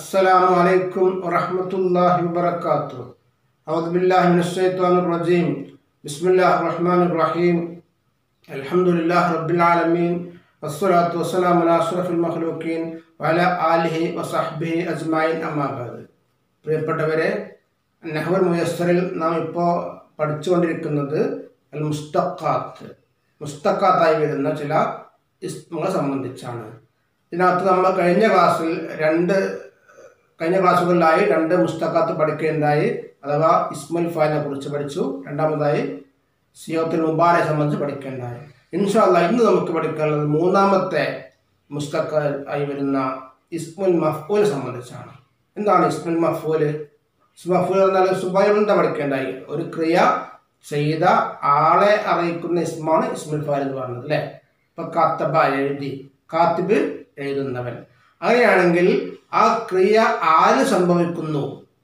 السلام عليكم ورحمة الله وبركاته أعوذ بالله من الشيطان الرجيم بسم الله الرحمن الرحيم الحمد لله رب العالمين والصلاة والسلام على أشرف المخلوقين وعلى آله وصحبه أجمعين أما بعد പ്രിയപ്പെട്ടവരെ നെഹ്വർ മുയസ്സറിൽ നാം ഇപ്പോൾ പഠിച്ചുകൊണ്ടിരിക്കുന്നത് അൽ മുസ്തഖാത്ത് മുസ്തഖാത്തായി വരുന്ന ചില ഇസ്മുകളെ സംബന്ധിച്ചാണ് ഇതിനകത്ത് നമ്മൾ കഴിഞ്ഞ ക്ലാസ്സിൽ രണ്ട് കഴിഞ്ഞ ക്ലാസ്സുകളിലായി രണ്ട് മുസ്തഖാത്ത് പഠിക്കുകയുണ്ടായി അഥവാ ഇസ്മുൽ ഫാലിനെ കുറിച്ച് പഠിച്ചു രണ്ടാമതായി സിയോത്തിൽ മുബാരെ സംബന്ധിച്ച് പഠിക്കുകയുണ്ടായി ഇൻഷാല്ല ഇന്ന് നമുക്ക് പഠിക്കാനുള്ളത് മൂന്നാമത്തെ മുസ്തഖ ആയി വരുന്ന ഇസ്മുൽ മഫ്ഊൽ സംബന്ധിച്ചാണ് എന്താണ് ഇസ്മുൽ മഫ്ഊൽ മഫ്ഊൽ എന്നാൽ സുബൈബന്ധ പഠിക്കേണ്ടായി ഒരു ക്രിയ ചെയ്ത ആളെ അറിയിക്കുന്ന ഇസ്മാണ് ഇസ്മുൽ ഫാൽ എന്ന് പറഞ്ഞത് അല്ലേ ഇപ്പൊ കാത്തബ എഴുതി കാത്തിബ് എഴുതുന്നവൻ അങ്ങനെയാണെങ്കിൽ ആ ക്രിയ ആര് സംഭവിക്കുന്നു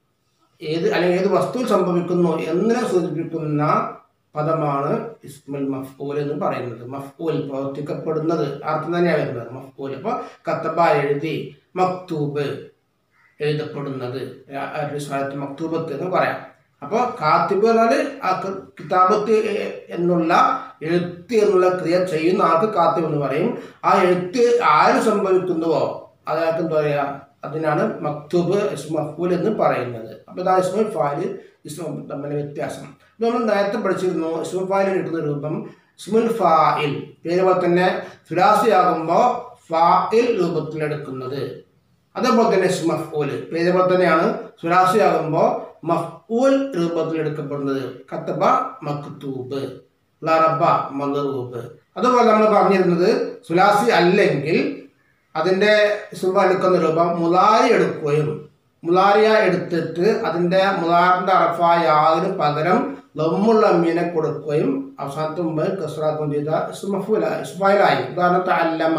ഏത് അല്ലെങ്കിൽ ഏത് വസ്തുവിൽ സംഭവിക്കുന്നു എന്നതിനെ സൂചിപ്പിക്കുന്ന പദമാണ് ഇസ്മുൽ മഫ്ഊൽ എന്ന് പറയുന്നത് മഫ്ഊൽ പ്രവർത്തിക്കപ്പെടുന്നത് അർത്ഥം തന്നെയാണ് വരുന്നത് മഫ്ഊൽ ഇപ്പോൾ കത്തബ എഴുതി മക്തൂബ് എഴുതപ്പെടുന്നത് ആ ഒരു സ്ഥലത്ത് മക്തൂബത്ത് എന്ന് പറയാം അപ്പോൾ കാത്തിബ് എന്നാൽ ആ ക- കിതാബത്ത് എ- എന്നുള്ള എഴുത്ത് എന്നുള്ള ക്രിയ ചെയ്യുന്ന ആൾക്ക് കാത്തിബ് എന്ന് പറയും ആ എഴുത്ത് ആര് സംഭവിക്കുന്നുവോ അയാൾക്ക് എന്താ പറയുക അതിനാണ് മക്തൂബ് മഫൂൽ എന്ന് പറയുന്നത് അപ്പോൾ ഇതാണ് ഇസ്മുൽ ഫാല് ഇസ്മു തമ്മിലെ വ്യത്യാസം ഇത് നമ്മൾ നേരത്തെ പഠിച്ചിരുന്നു ഇസ്മുൽ ഫായിൽ എടുക്കുന്ന രൂപം ഇസ്മുൽ ഫായിൽ പേര് പോലെ തന്നെ ഫിലാസിയാകുമ്പോൾ ഫായിൽ രൂപത്തിലെടുക്കുന്നത് അതേപോലെ തന്നെ മഫ്ഊല് പേര് പോലെ തന്നെയാണ് സുലാസിയാകുമ്പോൾ മഫ്ഊൽ രൂപത്തിൽ എടുക്കപ്പെടുന്നത് കത്തബ മക്തൂബ് ലറബ മലറൂബ് അതുപോലെ നമ്മൾ പറഞ്ഞിരുന്നത് സുലാസി അല്ലെങ്കിൽ അതിൻ്റെ സുബ എടുക്കുന്ന രൂപം മുലാരി എടുക്കുകയും മുലാരിയ എടുത്തിട്ട് അതിൻ്റെ മുലാറിൻ്റെ അറഫായ യാതിന് പകരം ലമ്മുള്ള മീനെ കൊടുക്കുകയും അവസാനത്തെ മുമ്പ് കസ്രാക്കുകയും ചെയ്ത ഇസ്മഫുല ഇസ്മായിലായി ഉദാഹരണം അല്ലമ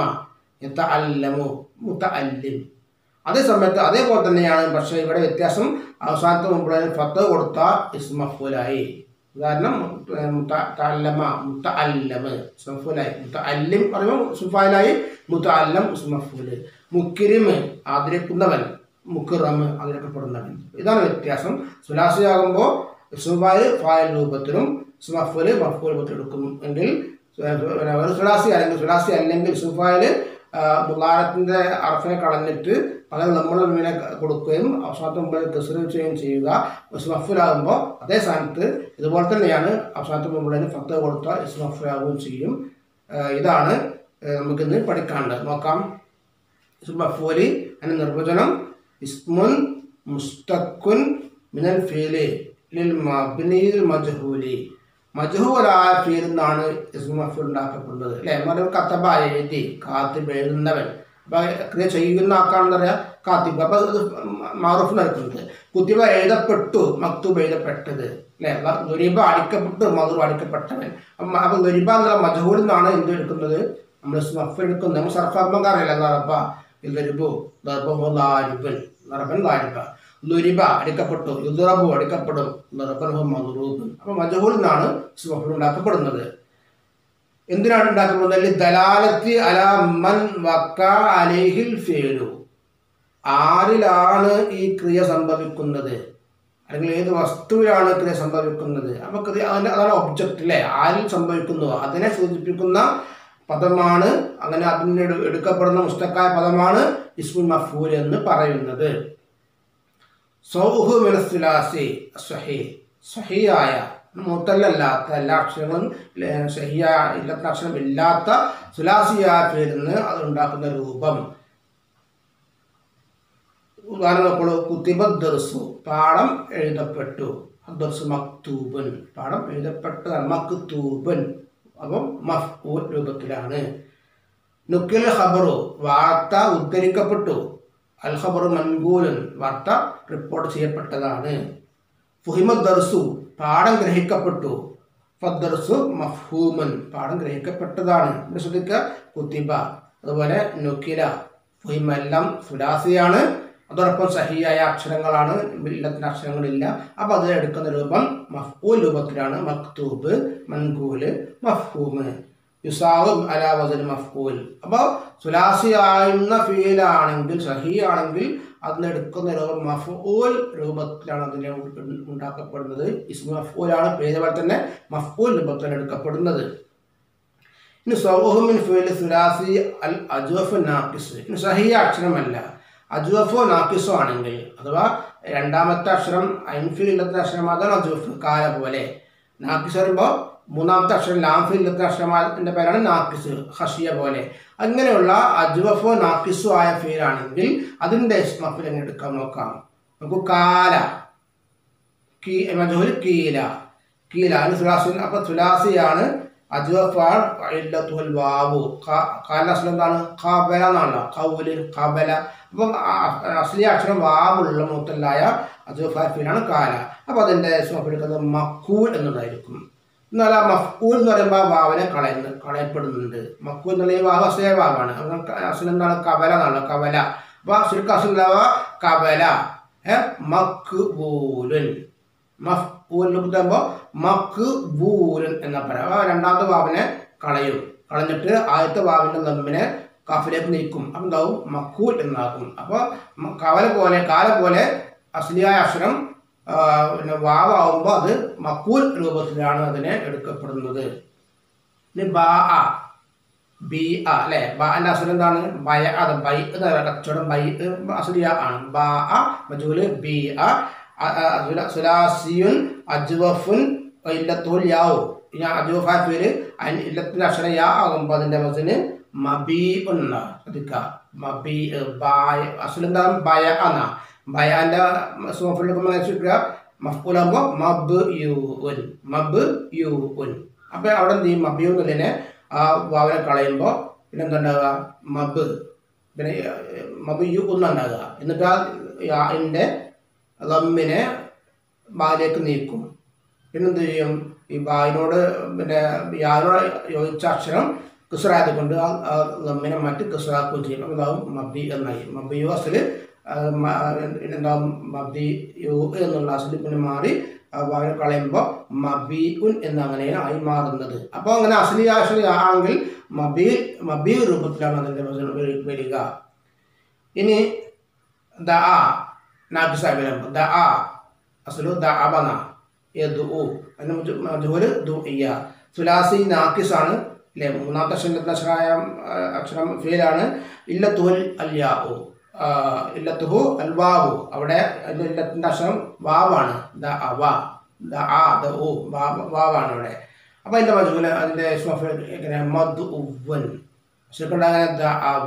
അല്ലമു മുത്ത അല്ലിം അതേ സമയത്ത് അതേപോലെ തന്നെയാണ് പക്ഷേ ഇവിടെ വ്യത്യാസം അവസാനത്തെ മുമ്പ് ഫത്ത് കൊടുത്ത ഇസ്മഫുലായി ഉദാഹരണം തല്ലമ മുത്ത അല്ലമ് ഇസ്മഫുലായി മുത്ത അല്ലിം പറയുമ്പോൾ സുഫാലായി മുത്ത അല്ലം ഇസ്മഫുല് മുക്കിരിമ് ആദരിക്കുന്നവൻ മുക്കിറമ് ആദരിക്കപ്പെടുന്നവൻ ഇതാണ് വ്യത്യാസം സുലാസിയാകുമ്പോൾ സുഫായ് ഫായൽ രൂപത്തിലും സുമഫുല് മഫൂൽ രൂപത്തിൽ എടുക്കും എങ്കിൽ പിന്നെ ഒരു സുലാസി അല്ലെങ്കിൽ സുലാസി അല്ലെങ്കിൽ സുഫായില് മുലാരത്തിന്റെ അർഫനെ കളഞ്ഞിട്ട് പകരം നമ്മൾ മീനെ കൊടുക്കുകയും അവസാനത്തെ മുമ്പിൽ കസറിവ് ചെയ്യുകയും ചെയ്യുക ഇസ്മഫുലാകുമ്പോൾ അതേ സ്ഥാനത്ത് ഇതുപോലെ തന്നെയാണ് അവസാനത്തെ മുമ്പിൽ ഫത്ത് കൊടുത്ത ഇസ്മഫുലാകുകയും ചെയ്യും ആ, ഇതാണ് ആ, നമുക്കിന്ന് പഠിക്കാനുള്ളത് നോക്കാം ഇസ്മഫൂലി അതിന്റെ നിർവചനം ഇസ്മുൻ മുസ്തഖുൻ മിനൽ ഫീലി ലിൽ മബ്നിയിൽ മജ്ഹൂലി മജ്ഹൂലായ ഫീൽ എന്നാണ് ഇസ്മഫുൽ ഉണ്ടാക്കപ്പെടുന്നത് അല്ലേ മറ്റൊരു കത്തബ എഴുതി കാത്തിബ് എഴുതുന്നവൻ അപ്പൊ ക്രിയ ചെയ്യുന്ന ആക്കാണെന്ന് പറയാ കാത്തിബ് അപ്പൊ ഇത് മാറൂഫ് നടക്കുന്നത് കുത്തിബ എഴുതപ്പെട്ടു മക്തൂബ് എഴുതപ്പെട്ടത് അല്ലെ ദുരിബ അടിക്കപ്പെട്ടു മധുർ അടിക്കപ്പെട്ടവൻ അപ്പൊ അപ്പൊ ദുരിബ എന്നുള്ള മജഹൂൽ നിന്നാണ് എന്ത് എടുക്കുന്നത് നമ്മൾ സ്മഫ് എടുക്കുന്നത് നമ്മൾ സർഫാത്മകാരല്ല നറബ ദുരിബു ദർബഹു ലാരിബൻ നറബൻ ലാരിബ ലുരിബ അടിക്കപ്പെട്ടു യുദറബു അടിക്കപ്പെടും നറബൻഹു മധുറൂബ് അപ്പൊ മജഹൂൽ നിന്നാണ് സ്മഫുൽ ഉണ്ടാക്കപ്പെടുന്നത് എന്തിനാണ് ഉണ്ടാക്കുന്നത് ദലാലത്തി അല മൻ വക്ക അലൈഹിൽ ഫേലു ആരിലാണ് ഈ ക്രിയ സംഭവിക്കുന്നത് അല്ലെങ്കിൽ ഏത് വസ്തുവിലാണ് ക്രിയ സംഭവിക്കുന്നത് അപ്പൊ ക്രിയ അതിന്റെ അതാണ് ഒബ്ജക്റ്റ് അല്ലേ ആരിൽ സംഭവിക്കുന്നു അതിനെ സൂചിപ്പിക്കുന്ന പദമാണ് അങ്ങനെ അതിന് എടു- എടുക്കപ്പെടുന്ന മുസ്തക്കായ പദമാണ് ഇസ്മുൽ മഫൂൽ എന്ന് പറയുന്നത് സൗഹു മിനസ്സുലാസി സഹി സഹിയായ മുത്തല്ലല്ലാത്ത എല്ലാ അക്ഷരങ്ങളും ല- സഹിയ ഇല്ലാത്ത അക്ഷരം ഇല്ലാത്ത സുലാസിയായ പേരിന്ന് അത് ഉണ്ടാക്കുന്ന രൂപം ഉദാഹരണം നോക്കുള്ളൂ കുത്തിബ ദർസു പാഠം എഴുതപ്പെട്ടു ദർസു മക്തൂബൻ പാഠം എഴുതപ്പെട്ടതാണ് മക്തൂബൻ അപ്പം മഫ്ഊൽ രൂപത്തിലാണ് നുക്കിൽ ഖബറു വാർത്ത ഉദ്ധരിക്കപ്പെട്ടു അൽ ഖബറു മൻകൂലൻ വാർത്ത റിപ്പോർട്ട് ചെയ്യപ്പെട്ടതാണ് ഫുഹിമദ് ദർസു പാഠം ഗ്രഹിക്കപ്പെട്ടു ഫദ്ദർസു മഫ്ഹൂമൻ പാഠം ഗ്രഹിക്കപ്പെട്ടതാണ് ഇവിടെ ശ്രദ്ധിക്കുക കുത്തിബ അതുപോലെ നുക്കില ഫുഹിമെല്ലാം സുലാസിയാണ് അതോടൊപ്പം സഹിയായ അക്ഷരങ്ങളാണ് ഇല്ലത്തിന് അക്ഷരങ്ങളില്ല അപ്പോൾ അതിൽ എടുക്കുന്ന രൂപം മഫ്ഊൽ രൂപത്തിലാണ് മക്തൂബ് മൻകൂല് മഫ്ഹൂമ് യുസാവും അലാ വസൽ മഫ്കൂൽ അപ്പോൾ സുലാസിയായിരുന്ന ഫീലാണെങ്കിൽ സഹി ആണെങ്കിൽ അതിന് എടുക്കുന്ന രൂപം മഫൂൽ രൂപത്തിലാണ് അതിനെ ഉ- ഉണ്ടാക്കപ്പെടുന്നത് ഇസ്മു മഫൂലാണ് പേര് പോലെ തന്നെ മഫൂൽ രൂപത്തിലാണ് എടുക്കപ്പെടുന്നത് ഇനി സൗഹുമിൻ ഫീൽ സുലാസി അൽ അജുഫ് നാക്കിസ് ഇനി സഹിയ അക്ഷരമല്ല അജുഫോ നാക്കിസോ ആണെങ്കിൽ അഥവാ രണ്ടാമത്തെ അക്ഷരം അൻഫിലില്ലത്തെ അക്ഷരം അതാണ് അജുഫ് കാല പോലെ നാക്കിസ് പറയുമ്പോൾ മൂന്നാമത്തെ അക്ഷരം ലാംഫിലില്ലത്തെ അക്ഷരമാതിൻ്റെ പേരാണ് നാക്കിസ് ഹഷിയ പോലെ അങ്ങനെയുള്ള അജുവഫോ നാക്കിസോ ആയ ഫീലാണെങ്കിൽ അതിൻ്റെ മഫിൽ എങ്ങനെ എടുക്കാൻ നോക്കാം നമുക്ക് കാല കീ മജഹുൽ കീല കീല അതിന് സുലാസി അപ്പൊ സുലാസിയാണ് അജ്വഫാൻ ഇല്ലത്തുൽ വാവു കാല അസ്ലം എന്താണ് കബല എന്നാണല്ലോ കൗല് കബല അപ്പം അസ്ലി അക്ഷരം വാവുള്ള മുത്തലായ അജ്വഫാഫിലാണ് കാല അപ്പൊ അതിന്റെ എടുക്കുന്നത് മക്കൂൽ എന്നുള്ളതായിരിക്കും എന്നാൽ ആ മഫ്കൂൽ എന്ന് പറയുമ്പോൾ ആ വാവിനെ കളയുന്നു കളയപ്പെടുന്നുണ്ട് മക്കൂൽ എന്നുള്ള ഈ വാവ് അസ്ലിയ വാവാണ് അസ്ലം എന്താണ് കബല എന്നാണല്ലോ കബല അപ്പൊ ശരിക്കും അസ്ലാവ കബല ഏ മക്ബൂലുൻ മഫ്ഊലുമ്പോൾ മക്ക് ബൂലൻ എന്ന പറയാം ആ രണ്ടാമത്തെ വാവിനെ കളയും കളഞ്ഞിട്ട് ആദ്യത്തെ വാവിന്റെ നമ്മിനെ കഫിലേക്ക് നീക്കും അപ്പം എന്താവും മക്കൂൽ എന്നാക്കും അപ്പോൾ കവല പോലെ കാല പോലെ അസ്ലിയായ അക്ഷരം ആ, പിന്നെ വാവാകുമ്പോൾ അത് മക്കൂൽ രൂപത്തിലാണ് അതിനെ എടുക്കപ്പെടുന്നത് ഇനി ബാ ആ ബി ആ അല്ലെ ബാന്റെ അസുരം എന്താണ് ബയ അത് ബൈ എന്ന് പറയുന്ന കച്ചവടം ബൈ അസുലിയ ആണ് ബാ അ മജൂല് ബി അ അ- അ- സുല- സുലാസിയുൻ അജ്വഫുൻ ഇല്ലത്തുൽ യാവു ഇനി അജ്വഫ പേര് അതിന് ഇല്ലത്തിന്റെ അക്ഷരം യാ ആകുമ്പോൾ അതിന്റെ മസിന് മബി എന്നാ ശ്രദ്ധിക്കുക മബി ബായ അസുൽ എന്താണ് ബയ എന്നാ ബയാന്റെ സോഫിലേക്ക് മഫ്കൂലാകുമ്പോൾ മബ് യു ഉൻ മബ് യു ഉൻ അപ്പൊ അവിടെ എന്ത് ചെയ്യും മബ് യു എന്നുള്ളതിനെ ആ വാവനെ കളയുമ്പോൾ പിന്നെ എന്താ ഉണ്ടാവുക മബ് പിന്നെ ഏർ, മബ് യു ഒന്നുണ്ടാകുക എന്നിട്ട് ആ യാന്റെ ലമ്മിനെ ബായിലേക്ക് നീക്കും പിന്നെന്ത് ചെയ്യും ഈ ബായിനോട് പിന്നെ യാനോട് യോജിച്ച അക്ഷരം കിസ്റായത് കൊണ്ട് ആ ആ ലമ്മിനെ മറ്റ് കിസ്റാക്കുകയും ചെയ്യും അപ്പോൾ ഇതാവും മബി എന്നായി മബി യു അസിൽ എന്താവും മബി യു എന്നുള്ള അസിൽ പിന്നെ മാറി ആ വായന കളയുമ്പോൾ മബി ഉൻ എന്നങ്ങനെയാണ് ആയി മാറുന്നത് അപ്പോൾ അങ്ങനെ അസലി അക്ഷരി ആണെങ്കിൽ മബി മബി രൂപത്തിലാണ് അതിൻ്റെ വചനം വരി- വരിക ഇനി ദ ആ നാബിസാബിലും ദ ആ അസലു ദ അബന യദു അതിന് മജൂര് ദു ഇയ സുലാസി നാക്കിസാണ് അല്ലേ മൂന്നാമത്തെ അക്ഷരത്തിൻ്റെ അക്ഷരായ ആ, അക്ഷരം ഫീലാണ് ഇല്ലത്തുൽ അല്യാവു ഇല്ലത്തുഹു അൽവാവു അവിടെ അതിൻ്റെ ഇല്ലത്തിൻ്റെ അക്ഷരം വാവാണ് ദ അവ ദ ആ ദ ഉ വാ- വാവാണ് അവിടെ അപ്പോൾ അതിൻ്റെ മജൂല് അതിൻ്റെ ഇസ്മഫ് എങ്ങനെ മദ് ഉവ്വൻ ശരിക്കുണ്ടാകാൻ ദ അവ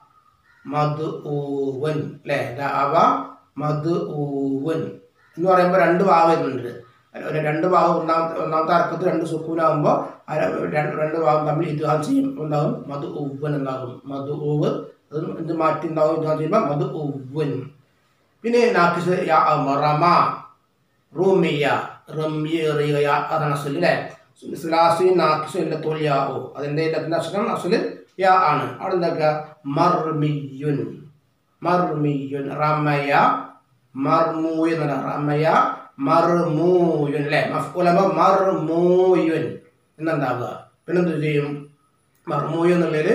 മദ് ഊവൻ അല്ലേ ദ അവ മദ് ഊവൻ എന്ന് പറയുമ്പോൾ രണ്ട് വാവ് വരുന്നുണ്ട് ഒരു രണ്ട് വാവ് ഒന്നാമത്തെ ഒന്നാമത്തെ അർക്കത്ത് രണ്ട് സുക്കൂനാകുമ്പോൾ ആ രണ്ട് രണ്ട് വാവും തമ്മിൽ ഇദ്ഹാം ചെയ്യും ഉണ്ടാകും മധു ഉവ്വൻ ഉണ്ടാകും മധു ഊവ് അത് ഇത് മാറ്റി ഉണ്ടാവും ഇദ്ഹാം ചെയ്യുമ്പോൾ മധു ഉവ്വൻ പിന്നെ നാക്കിസ് യാ റമ റൂമിയ റമ്യ എറിയ അതാണ് അസുൽ അല്ലേ സുലാസി നാക്കിസ് ഇല്ല തൊലിയാവോ അതിൻ്റെ ഇല്ലത്തിൻ്റെ അക്ഷരം അസുൽ യാ ആണ് അവിടെ എന്താക്കുക മർമിയുൻ മർമിയുൻ റമയ മർമൂയൻ എന്നല്ല റമയ മർമൂയുൻ അല്ലേ മഫ്കുലമ മർമൂയുൻ എന്നുണ്ടാവുക പിന്നെന്ത് ചെയ്യും മർമൂയ് എന്നുള്ളതിൽ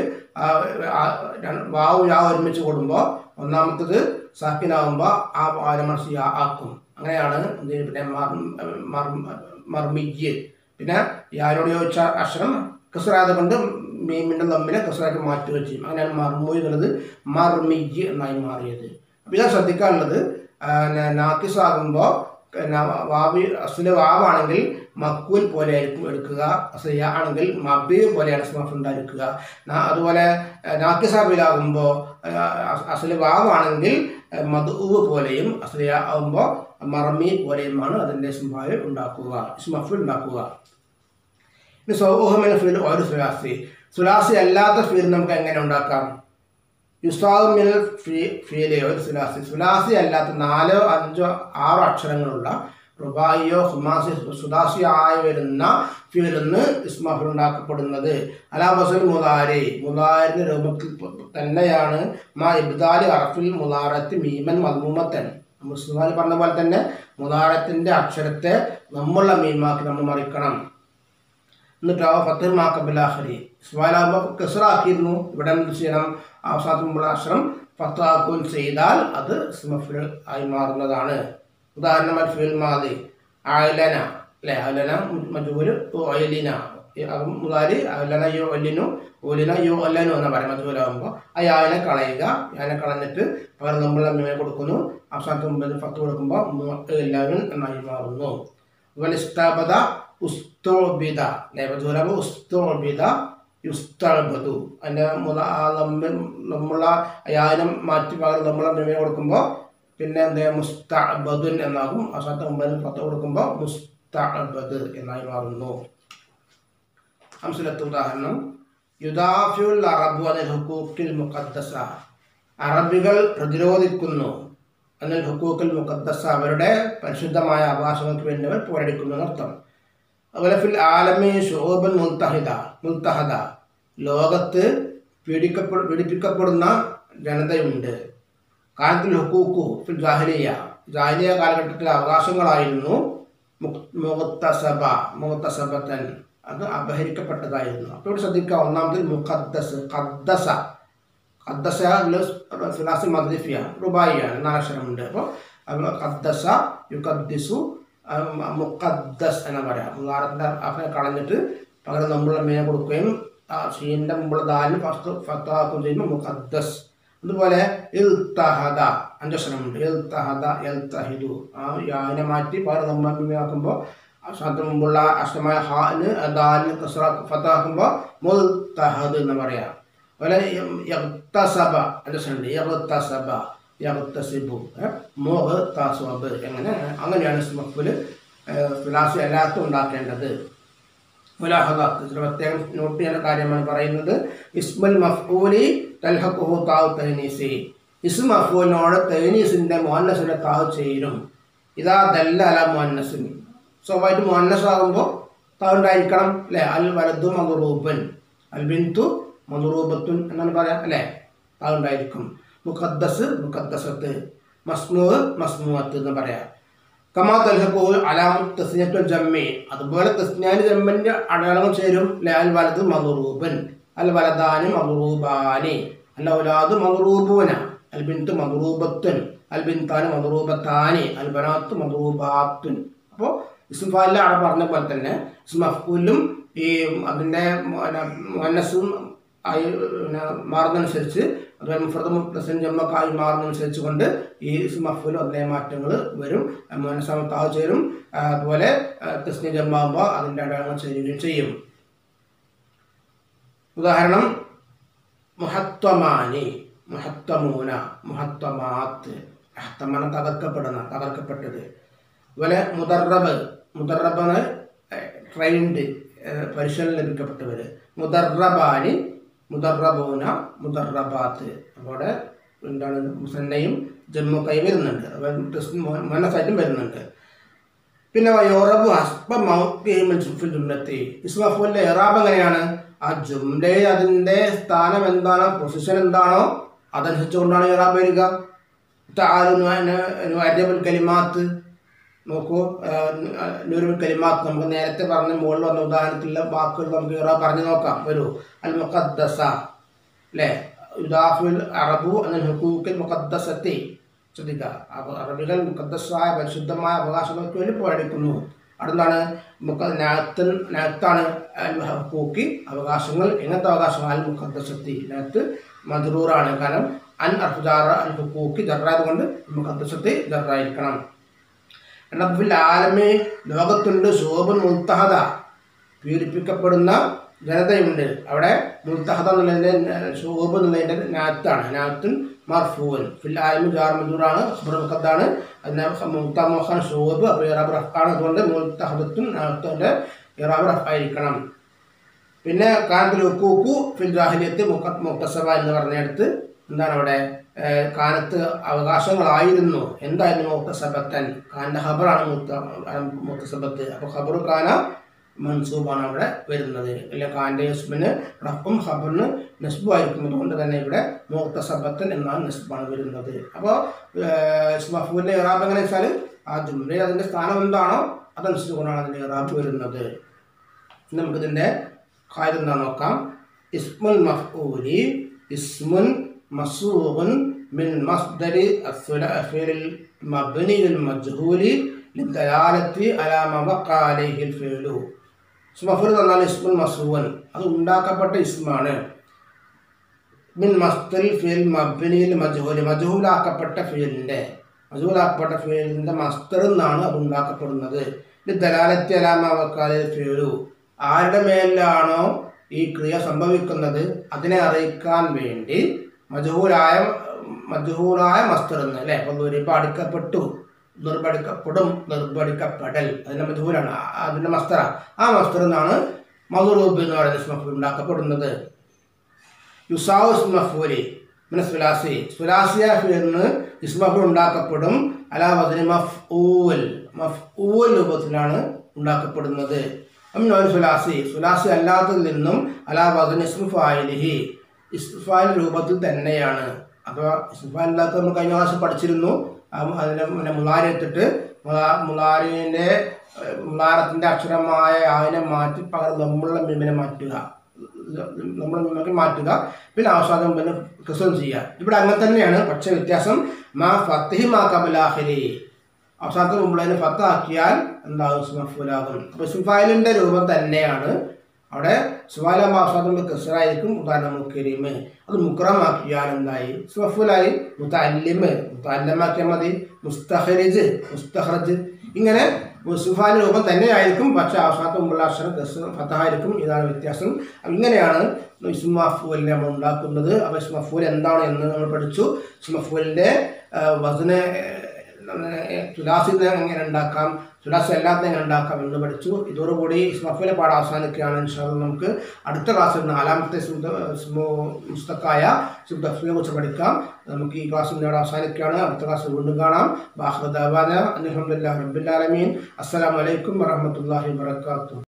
വാവ് യാ ഒരുമിച്ച് കൂടുമ്പോൾ ഒന്നാമത്തത് സാക്കിനാവുമ്പോൾ ആ വാരം മനസ്സ് യാ ആക്കും അങ്ങനെയാണ് എന്ത് ചെയ്യും? പിന്നെ മർ- മർ- മർമിയ്യ് പിന്നെ യാരോട് ചോദിച്ച അക്ഷരം കസറായത് കൊണ്ട് മീമിൻ്റെ തമ്മിൽ കസറാക്കി മാറ്റുകയും ചെയ്യും അങ്ങനെയാണ് മർമൂയ് എന്നുള്ളത് മർമിയ്യ് എന്നായി മാറിയത് അപ്പോൾ ഇതാ ശ്രദ്ധിക്കാനുള്ളത് നാക്കിസ് ആകുമ്പോൾ വാവി അസുല വാവാണെങ്കിൽ മക്കൂൽ പോലെ ആയിരിക്കും എടുക്കുക അസയ ആണെങ്കിൽ മബി പോലെയാണ് സ്മഫ് ഉണ്ടായിരിക്കുക നാ- അതുപോലെ നാക്കിസാബിലാകുമ്പോൾ അസുല വാവാണെങ്കിൽ മധുവ് പോലെയും അസുല ആകുമ്പോൾ മറമി പോലെയുമാണ് അതിൻ്റെ സ്മഫ് ഉണ്ടാക്കുക സ്മഫ് ഉണ്ടാക്കുക ഇനി സൗഹമിന് ഫീൽ ഒരു സുലാസി സുലാസി അല്ലാത്ത ഫീൽ നമുക്ക് എങ്ങനെ ഉണ്ടാക്കാം യുസാദ് മിനൽ ഫീ ഫീലെ ഒരു സുലാസി സുലാസി അല്ലാത്ത നാലോ അഞ്ചോ ആറോ അക്ഷരങ്ങളുള്ള റുബായിയോ ഹുമാസി സുദാസി ആയി വരുന്ന ഫീലിന്ന് ഇസ്മാഫിൽ ഉണ്ടാക്കപ്പെടുന്നത് അലാബസൽ മുതാരി മുതാരിന്റെ രൂപത്തിൽ തന്നെയാണ് മാ ഇബ്ദാലി അറഫിൽ മുതാറത്ത് മീമൻ മദ്മൂമത്തൻ മുസ്ലിമാൽ പറഞ്ഞ പോലെ തന്നെ മുതാരത്തിന്റെ അക്ഷരത്തെ നമ്മളുടെ മീമാക്കി നമ്മൾ മറിക്കണം എന്നിട്ട് അവ ഫത്തഹമാക്കബിലാഹരി ഇസ്മാലാകുമ്പോൾ കെസറാക്കിയിരുന്നു ഇവിടെ എന്ത് ചെയ്യണം അവസാനത്തെ മുമ്പുള്ള അക്ഷരം ഫത്താക്കുകയും ചെയ്താൽ അത് ഇസ്മഫിൽ ആയി മാറുന്നതാണ് ഉദാഹരണം അൽഫിൽ മാതി ആയലന അല്ലെ അലന മജൂല് ഒയലിന അത് മുതാരി അലന യോ ഒല്ലിനു ഒലിന യോ ഒല്ലനു എന്ന് പറയും മജൂലാകുമ്പോൾ ആ യാനെ കളയുക യാനെ കളഞ്ഞിട്ട് പകരം നമ്മൾ അമ്മയെ കൊടുക്കുന്നു അവസാനത്തെ മുമ്പിൽ ഫത്ത് കൊടുക്കുമ്പോൾ എല്ലാവരും എന്നായി മാറുന്നു വലിസ്താബദ ഉസ്തോബിദ ലേബദൂരബ് ഉസ്തോബിദ യുസ്തബദു അതിൻ്റെ മുത ആ നമ്മ നമ്മളെ യാനം മാറ്റി പകരം നമ്മളെ അമ്മയെ കൊടുക്കുമ്പോൾ പിന്നെ എന്താ മുസ്തബദുൻ എന്നാകും അവസാനത്തെ മുമ്പിൽ ഫത്ത് കൊടുക്കുമ്പോൾ മുസ്തബദ് എന്നായി മാറുന്നു അംസലത്ത് ഉദാഹരണം യുദാഫിയുൽ അറബു അനിൽ ഹുക്കൂക്കിൽ മുഖദ്ദസ അറബികൾ പ്രതിരോധിക്കുന്നു അനിൽ ഹുക്കൂക്കിൽ മുഖദ്ദസ അവരുടെ പരിശുദ്ധമായ അവകാശങ്ങൾക്ക് വേണ്ടി അവർ പോരടിക്കുന്നു എന്നർത്ഥം അതുപോലെ ഫിൽ ആലമി ഷോബൻ മുൽത്തഹിദ മുൽത്തഹദ ലോകത്ത് പീഡിക്കപ്പെ പീഡിപ്പിക്കപ്പെടുന്ന ജനതയുണ്ട് കാലത്തിൽ ഹുക്കൂക്കു ഫിൽ ജാഹിലിയ ജാഹിലിയ കാലഘട്ടത്തിലെ അവകാശങ്ങളായിരുന്നു മുഖത്തസബ മുഖത്തസബത്തൻ അത് അപഹരിക്കപ്പെട്ടതായിരുന്നു അപ്പോൾ ഇവിടെ ശ്രദ്ധിക്കുക ഒന്നാമതിൽ മുഖദ്ദസ് ഖദ്ദസ ഖദ്ദസ ഫിലാസിൽ മദ്രിഫിയ റുബായിയാണ് നാലക്ഷരമുണ്ട് അപ്പോൾ അപ്പോൾ ഖദ്ദസ യുഖദ്ദിസു മുഖദ്ദസ് എന്ന് പറയാം മുതാറത്തിൻ്റെ അഫനെ കളഞ്ഞിട്ട് പകരം നമ്മളുടെ മീനെ കൊടുക്കുകയും ആ ഷീൻ്റെ മുമ്പുള്ള ദാലിന് ഫസ്റ്റ് ഫത്താക്കുകയും ചെയ്യുമ്പോൾ മുഖദ്ദസ് അതുപോലെ ഇൽത്തഹദ അഞ്ചക്ഷരമുണ്ട് ഇൽത്തഹദ എൽത്തഹിദു ആ യാനെ മാറ്റി പകരം നമ്മൾ മീനാക്കുമ്പോൾ അവസാനത്തിന് മുമ്പുള്ള അഷ്ടമായ ഹാന് ദാലിന് കസ്ര ഫത്താക്കുമ്പോൾ മുൽത്തഹദ് എന്ന് പറയാം അതുപോലെ യക്തസബ അഞ്ചക്ഷരമുണ്ട് യക്തസബ യക്തസിബു മോഹ് താസ്വബ് എങ്ങനെ അങ്ങനെയാണ് സ്മഫിൽ ഫിലാസി എല്ലാത്തും ഉണ്ടാക്കേണ്ടത് മുലാഹദാത്ത് ചില പ്രത്യേകം നോട്ട് ചെയ്യുന്ന കാര്യമാണ് പറയുന്നത് ഇസ്മുൽ മഫ്ഊലി തൽഹഖുഹു താവ് തൈനീസി ഇസ്മ മഫ്ഊലിനോട് തൈനീസിന്റെ മോന്നസിന്റെ താവ് ചേരും ഇതാ ദല്ല അല മോന്നസിൻ സ്വാഭാവികമായിട്ട് മോന്നസ് ആകുമ്പോൾ താവുണ്ടായിരിക്കണം അല്ലേ അൽ വലതു മധുറൂബൻ അൽ ബിന്തു മധുറൂബത്തുൻ എന്നാണ് പറയാം അല്ലേ താവുണ്ടായിരിക്കും മുഖദ്ദസ് മുഖദ്ദസത്ത് മസ്മൂ മസ്മുവത്ത് എന്ന് പറയാം കമാ തൽഹക്കോൽ അലാമു തസ്നിയത്തുൽ ജമ്മി അതുപോലെ തസ്നിയാനി ജമ്മിന്റെ അടയാളങ്ങൾ ചേരും ലാൽ വലത് മധുറൂബൻ അൽ വലദാനി മധുറൂബാനി അൽ ഔലാദ് മധുറൂബൂന അൽ ബിന്ത് മധുറൂബത്തുൻ അൽ ബിന്താന് മധുറൂബത്താനി അൽ ബനാത്ത് മധുറൂബാത്തുൻ അപ്പോൾ ഇസ്മാലിലെ അവിടെ പറഞ്ഞ പോലെ തന്നെ ഇസ്മഫൂലും ഈ അതിൻ്റെ മനസ്സും ആയി പിന്നെ മാറുന്നതനുസരിച്ച് അതുപോലെ മുഫ്രദും പ്രസൻ ജമ്മൊക്കെ ആയി മാറുന്നതനുസരിച്ച് കൊണ്ട് ഈ മഫൂലും അതിലെ മാറ്റങ്ങൾ വരും മനസ്സാമത്താവ് ചേരും അതുപോലെ തസ്നി ജമ്മാകുമ്പോൾ അതിൻ്റെ അടയാളങ്ങൾ ചേരുകയും ചെയ്യും ഉദാഹരണം മുഹത്വമാനി മുഹത്വമൂന മുഹത്വമാത്ത് മുഹത്തമാണ് തകർക്കപ്പെടുന്ന തകർക്കപ്പെട്ടത് അതുപോലെ മുദർറബ് മുദർറബാണ് ട്രെയിൻഡ് പരിശീലനം ലഭിക്കപ്പെട്ടവർ മുദർറബാനി മുദർറബൂന മുദർറബാത്ത് അവിടെ എന്താണ് മുസന്നയും ജമ്മുക്കായി വരുന്നുണ്ട് മനസ്സായിട്ടും വരുന്നുണ്ട് പിന്നെ യോറബ് ഹസ്ബിൽ ജുംലത്തി ഇസ്മഫുലിന്റെ എറാബ് എങ്ങനെയാണ് ആ ജുംലയിൽ അതിൻ്റെ സ്ഥാനം എന്താണോ പൊസിഷൻ എന്താണോ അതനുസരിച്ചുകൊണ്ടാണ് ഇറാബ് വരിക അരബുൽ കലിമാത്ത് നോക്കൂ നൂറുൽ കലിമാത്ത് നമുക്ക് നേരത്തെ പറഞ്ഞ മുകളിൽ വന്ന ഉദാഹരണത്തിലുള്ള വാക്കുകൾ നമുക്ക് ഇറ പറഞ്ഞു നോക്കാം വരൂ അൽ മുഖദ്ദസ അല്ലേ യുദാഫുൽ അറബു അൽ ഹുക്കൂക്കിൽ മുഖദ്ദസത്തി ശ്രദ്ധിക്കുക അപ്പോൾ അറബികൾ മുഖദ്ദസായ പരിശുദ്ധമായ അവകാശങ്ങൾക്ക് വേണ്ടി പോരടിക്കുന്നു അടുത്താണ് മുഖ നാത്തൻ നാത്താണ് അൽ ഹുക്കൂക്കി അവകാശങ്ങൾ എങ്ങനത്തെ അവകാശങ്ങൾ അൽ മുഖദ്ദസത്തി നാത്ത് മദ്റൂറാണ് കാരണം അൻ അർഫുജാറ അൽ ഹുക്കൂക്കി ജറായത് കൊണ്ട് മുഖദ്ദസത്തി ജറായിരിക്കണം എണ്ണഫിൽ ആലമി ലോകത്തുണ്ട് ശോഭൻ മുൽത്തഹദ പീഡിപ്പിക്കപ്പെടുന്ന ജനതയുണ്ട് അവിടെ മുൽത്തഹദ എന്നുള്ളതിൻ്റെ ഷോബ് എന്നുള്ളതിൻ്റെ നാത്താണ് നാത്തുൻ മർഫൂൻ ഫിൽ ആലമി ജാർ മജൂറാണ് ഖബർ മുഖദ്ദാണ് അതിനെ മുൽത്തമോഹാൻ ഷോബ് അപ്പോൾ ഇറാബ് റഫാണ് അതുകൊണ്ട് മുൽത്തഹദത്തും നാത്തിൻ്റെ ഇറാബ് റഫ് ആയിരിക്കണം പിന്നെ കാനത്തിൽ ഉക്കൂക്കു ഫിൽ ജാഹിലിയത്ത് മുഖ മുക്തസഭ എന്ന് പറഞ്ഞെടുത്ത് എന്താണ് അവിടെ കാലത്ത് അവകാശങ്ങളായിരുന്നു എന്തായിരുന്നു മുക്തസബത്തൻ ഖാൻ്റെ ഹബറാണ് മുക്ത മുക്തസബത്ത് അപ്പോൾ ഖബറു ഖാന മൻസൂബാണ് അവിടെ വരുന്നത് അല്ലെ ഖാൻ്റെ യസ്മിന് റഫും ഖബറിന് നസ്ബുമായിരിക്കും അതുകൊണ്ട് തന്നെ ഇവിടെ മുക്തസബത്തൻ എന്നാണ് നസ്ബാണ് വരുന്നത് അപ്പോൾ മഫൂലിൻ്റെ ഇറാബ് എങ്ങനെ വെച്ചാൽ ആ ജുംലയിൽ അതിൻ്റെ സ്ഥാനം എന്താണോ അതനുസരിച്ച് കൊണ്ടാണ് അതിൻ്റെ ഇറാബ് വരുന്നത് നമുക്കിതിൻ്റെ കാര്യം എന്താ നോക്കാം ഇസ്മുൽ മഫ്ഊലി ഇസ്മുൻ മസൂഖുൻ മിൻ മസ്ദരി അഫ്ഇൽ മബ്നി അൽ മജ്ഹൂലി ലിദലാലത്തി അലാ മാ വഖഅ അലൈഹി അൽ ഫിഅലു മഫൂൽ എന്ന് പറഞ്ഞാൽ ഇസ്മുൽ മസൂവൻ അത് ഉണ്ടാക്കപ്പെട്ട ഇസ്മാണ് മിൻ മസ്തൽ ഫിൽ മബ്നിയിൽ മജ്ഹൂൽ മജ്ഹൂലാക്കപ്പെട്ട ഫിയലിൻ്റെ മജ്ഹൂലാക്കപ്പെട്ട ഫിയലിൻ്റെ മസ്തറിൽ നിന്നാണ് അത് ഉണ്ടാക്കപ്പെടുന്നത് ഇത് ദലാലത്തി അലാമ വക്കാലെ ഫിയലു ആരുടെ മേലിലാണോ ഈ ക്രിയ സംഭവിക്കുന്നത് അതിനെ അറിയിക്കാൻ വേണ്ടി മജ്ഹൂലായ മജ്ഹൂലായ മസ്തറിന്ന് അല്ലേ അപ്പോൾ ഇപ്പോൾ അടിക്കപ്പെട്ടു നിർബടിക്കപ്പെടും നിർബടിക്കപ്പെടൽ അതിൻ്റെ മജ്ഹൂലാണ് ആ- അതിൻ്റെ മസ്തറ ആ മസ്തറിൽ നിന്നാണ് മധുറൂബ് എന്ന് പറയുന്ന ഇസ്മഫുൽ ഉണ്ടാക്കപ്പെടുന്നത് യുസാവ് ഇസ്മഫൂലി പിന്നെ സുലാസി സുലാസിയ ഫിലിന് ഇസ്മഫുൽ ഉണ്ടാക്കപ്പെടും അലാ വസനി മഫ്ഊൽ മഫ്ഊൽ രൂപത്തിലാണ് ഉണ്ടാക്കപ്പെടുന്നത് അമ്മിനോൽ സുലാസി സുലാസി അല്ലാത്തതിൽ നിന്നും അലാ വസനി ഇസ്മുഫായിലിഹി ഇസ്ഫാൽ രൂപത്തിൽ തന്നെയാണ് അപ്പോൾ ഇസ്ഫാൽ അല്ലാത്ത നമ്മൾ കഴിഞ്ഞ പ്രാവശ്യം പഠിച്ചിരുന്നു ആ അതിനെ പിന്നെ മുലാരി എടുത്തിട്ട് മുലാ- മുലാരിൻ്റെ ഏഹ്, മുലാരത്തിൻ്റെ അക്ഷരമായ അതിനെ മാറ്റി പകരം നമ്മളുടെ മിമിനെ മാറ്റുക നമ്മൾ മിമിനെ മാറ്റുക പിന്നെ അവസാനം പിന്നെ ക്രിസ്വം ചെയ്യുക ഇവിടെ അങ്ങനെ തന്നെയാണ് പക്ഷെ വ്യത്യാസം മാ ഫത്തിഹി മാ കബലാഹിരി അവസാനത്തിന് മുമ്പ് ഫത്താക്കിയാൽ എന്താകും സ്മഫുലാകും അപ്പോൾ സുഫായിലിൻ്റെ രൂപം തന്നെയാണ് അവിടെ സുഫാലാകുമ്പോൾ അവസാനം കസറായിരിക്കും ഉദാഹരണം മുക്കരീമ് അത് മുക്രമാക്കിയാൽ എന്തായി സുഫുലായി മുത്തല്ലിമ് മുത്തല്ലമാക്കിയാൽ മതി മുസ്തഹരിജ് മുസ്തഹറജ് ഇങ്ങനെ സുഫാന്റെ രൂപം തന്നെയായിരിക്കും പക്ഷെ അവസാനത്തെ മുമ്പുള്ള അക്ഷരം കസ് ഫത്തഹായിരിക്കും ഇതാണ് വ്യത്യാസം അപ്പോൾ ഇങ്ങനെയാണ് ഇസ്മഫൂലിനെ നമ്മൾ ഉണ്ടാക്കുന്നത് അപ്പോൾ ഇസ്മഫൂൽ എന്താണ് എന്ന് നമ്മൾ പഠിച്ചു ഇസ്മഫൂലിൻ്റെ വസന തുലാസിനെ എങ്ങനെ ഉണ്ടാക്കാം തുലാസ് അല്ലാത്ത എങ്ങനെ ഉണ്ടാക്കാം എന്ന് പഠിച്ചു ഇതോടുകൂടി ഇസ്മഫൂലെ പാഠം അവസാനിക്കുകയാണ് ഇൻഷാല്ല നമുക്ക് അടുത്ത ക്ലാസ്സിൽ നാലാമത്തെ സുബ്ദ- സ്മോ- മുസ്തക്കായ സുബ്ദഫിനെ കുറിച്ച് പഠിക്കാം നമുക്ക് ഈ ക്ലാസ് ഇന്നോട് അവസാനിക്കുകയാണ് അടുത്ത ക്ലാസ് വീണ്ടും കാണാം ബാഹ്ദാബാന അലഹമുല്ലാ റബ്ബുലാലമീൻ അസ്സലാമലൈക്കും വറഹമത്തല്ലാഹി വാത്തു